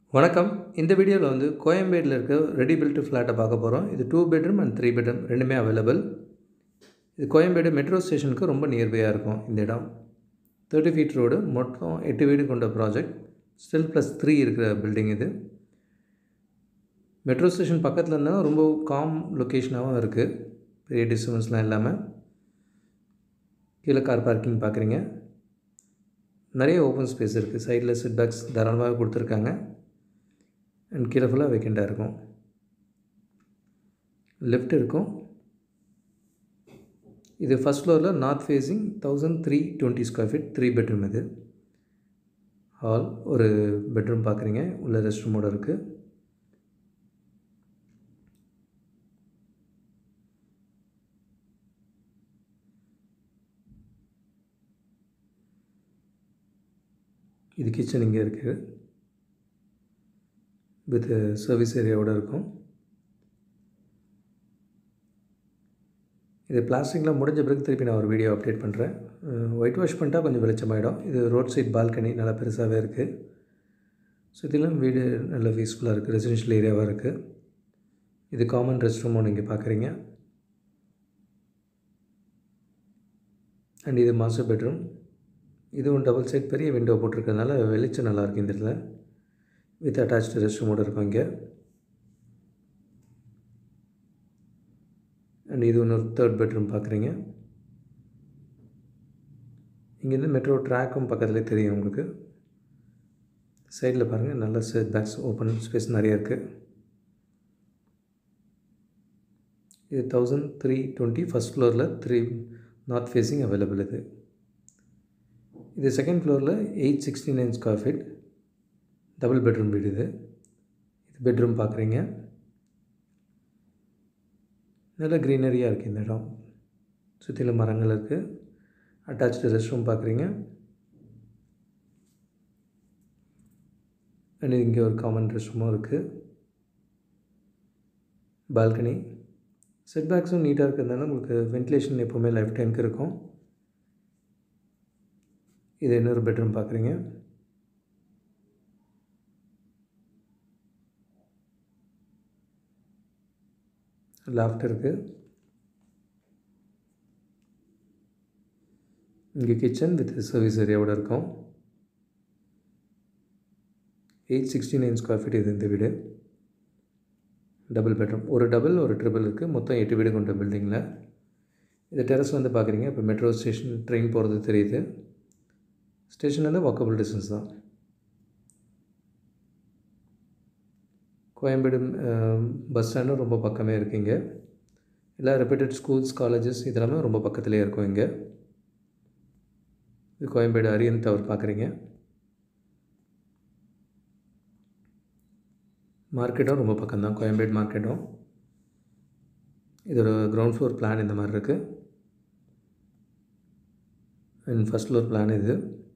வணக்கம் இந்த வீடியோவில் வந்து கோயம்பேடில் இருக்க ரெடி பில்ட் ஃப்ளாட்டை பார்க்க போகிறோம் இது two bedroom and three bedroom ரெண்டுமே அவைலபிள் இது கோயம்பேடு மெட்ரோ ஸ்டேஷனுக்கு ரொம்ப நியர்பையாக இருக்கும் இந்த இடம் தேர்ட்டி ஃபீட் ரோடு மொத்தம் எட்டு வீடு கொண்ட ப்ராஜெக்ட் ஸ்டில் ப்ளஸ் த்ரீ இருக்கிற பில்டிங் இது மெட்ரோ ஸ்டேஷன் பக்கத்தில் இருந்தால் ரொம்ப காம் லொக்கேஷனாகவும் இருக்குது பெரிய டிஸ்டர்பன்ஸ்லாம் இல்லாமல் கீழே கார் பார்க்கிங் பார்க்குறீங்க நிறைய ஓப்பன் ஸ்பேஸ் இருக்குது சைடில் செட் பேக்ஸ் தாராளமாக கொடுத்துருக்காங்க அண்ட் கீழே ஃபுல்லாக வேக்கெண்டாக இருக்கும் லெஃப்ட் இருக்கும் இது ஃபஸ்ட் ஃப்ளோரில் north facing thousand three twenty square feet three bedroom இது ஹால் ஒரு பெட்ரூம் பார்க்குறீங்க உள்ள ரெஸ்ட் ரூமோடு இருக்குது இது கிச்சன் இங்கே இருக்குது வித் சர்வீஸ் ஏரியாவோட இருக்கும் இது பிளாஸ்டிக்லாம் முடிஞ்ச பிறகு திருப்பி நான் ஒரு வீடியோ அப்டேட் பண்ணுறேன் ஒயிட் வாஷ் பண்ணிட்டா கொஞ்சம் வெளிச்சமாயிடும் இது ரோட் சைட் பால்கனி நல்லா பெருசாகவே இருக்குது சுற்றிலும் வீடு நல்ல பீஸ்ஃபுல்லாக இருக்குது ரெசிடென்ஷியல் ஏரியாவாக இருக்குது இது காமன் ரெஸ்ட் ரூம் ஒன்று இங்கே பார்க்குறீங்க அண்ட் இது மாஸ்டர் பெட்ரூம் இதுவும் டபுள் சைட் பெரிய விண்டோ போட்டிருக்கிறதுனால வெளிச்சம் நல்லாயிருக்கு இந்த இடத்துல வித் அட்டாச்டு ரெஸ்ட் ரூமோடு இருக்கும் இங்கே அண்ட் இது இன்னொரு தேர்ட் பெட்ரூம் பார்க்குறீங்க இங்கேருந்து மெட்ரோ ட்ராக்கும் பக்கத்துலேயே தெரியும் உங்களுக்கு சைடில் பாருங்கள் நல்ல செட் பேக்ஸ் ஓப்பன் ஸ்பேஸ் நிறைய இருக்குது இது தௌசண்ட் த்ரீ டுவெண்ட்டி ஃபஸ்ட் ஃப்ளோரில் த்ரீ நார்த் ஃபேஸிங் அவைலபிள் இது இது செகண்ட் ஃப்ளோரில் eight sixty nine square feet double bedroom வீடு இது இது பெட்ரூம் பார்க்குறீங்க நல்ல க்ரீனரியாக இருக்குது இந்த இடம் சுற்றிலும் மரங்கள் இருக்குது அட்டாச்சு ரெஸ்ட் ரூம் பார்க்குறீங்க அண்ட் இங்கே ஒரு காமன் ரெஸ்ட் ரூமும் இருக்குது பால்கனி செட் பேக்ஸும் நீட்டாக இருக்கிறதுனால உங்களுக்கு வென்டிலேஷன் எப்போவுமே லைஃப் டைமுக்கு இருக்கும் இது இன்னொரு பெட்ரூம் பார்க்குறீங்க லாஃப்ட் இருக்குது இங்கே கிச்சன் வித் சர்வீஸ் ஏரியாவோட இருக்கும் eight sixty nine square feet இது இந்த வீடு டபுள் பெட்ரூம் ஒரு டபுள் ஒரு ட்ரிபிள் இருக்குது மொத்தம் எட்டு வீடு கொண்ட பில்டிங்கில் இது டெரஸ் வந்து பார்க்குறீங்க இப்போ மெட்ரோ ஸ்டேஷன் ட்ரெயின் போகிறது தெரியுது ஸ்டேஷன்லேருந்து வாக்கபிள் டிஸ்டன்ஸ் தான் கோயம்பேடு பஸ் ஸ்டாண்டும் ரொம்ப பக்கமே இருக்குது இங்கே எல்லா ரெப்யூட்டட் ஸ்கூல்ஸ் காலேஜஸ் இதெல்லாமே ரொம்ப பக்கத்துலேயே இருக்கும் இங்கே இது கோயம்பேடு அரியன் டவர் பார்க்குறீங்க மார்க்கெட்டும் ரொம்ப பக்கம்தான் கோயம்பேடு மார்க்கெட்டும் இதோட கிரவுண்ட் ஃப்ளோர் பிளான் இந்த மாதிரி இருக்குது அண்ட் ஃபஸ்ட் ஃப்ளோர் பிளான் இது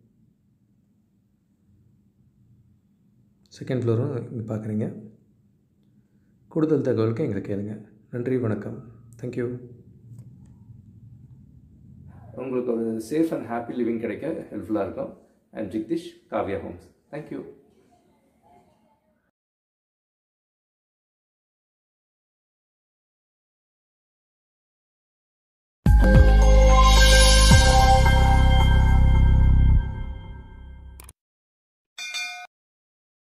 செகண்ட் ஃப்ளோரும் இங்கே பார்க்குறீங்க கூடுதல் தகவலுக்கு எங்களை கேளுங்க நன்றி வணக்கம் தேங்க்யூ உங்களுக்கு ஒரு சேஃப் அண்ட் ஹாப்பி லிவிங் கிடைக்க ஹெல்ப்ஃபுல்லாக இருக்கும் அண்ட் ஜிக்திஷ் காவ்யா ஹோம்ஸ் தேங்க்யூ